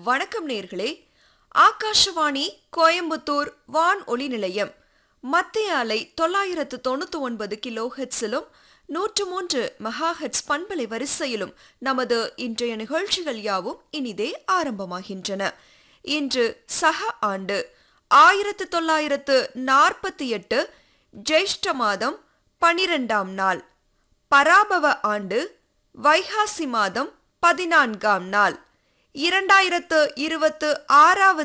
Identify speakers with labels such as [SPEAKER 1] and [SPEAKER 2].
[SPEAKER 1] வணக்கம் நேர்களே ஆகாஷவாணி கோயம்புத்தூர் வான் ஒளி நிலையம் மத்திய அலை தொள்ளாயிரத்து தொண்ணூத்தி ஒன்பது கிலோ ஹெட்ஸிலும் நூற்று மூன்று மெகா ஹெட்ஸ் பண்பலை வரிசையிலும் நமது இன்றைய நிகழ்ச்சிகள் யாவும் இனிதே ஆரம்பமாகின்றன இன்று சக ஆண்டு ஆயிரத்து தொள்ளாயிரத்து நாற்பத்தி எட்டு ஜெயிஷ்ட மாதம் பனிரெண்டாம் நாள் பராபவ ஆண்டு வைகாசி மாதம் பதினான்காம் நாள் இரண்டாயிரத்து இருபத்து ஆறாவது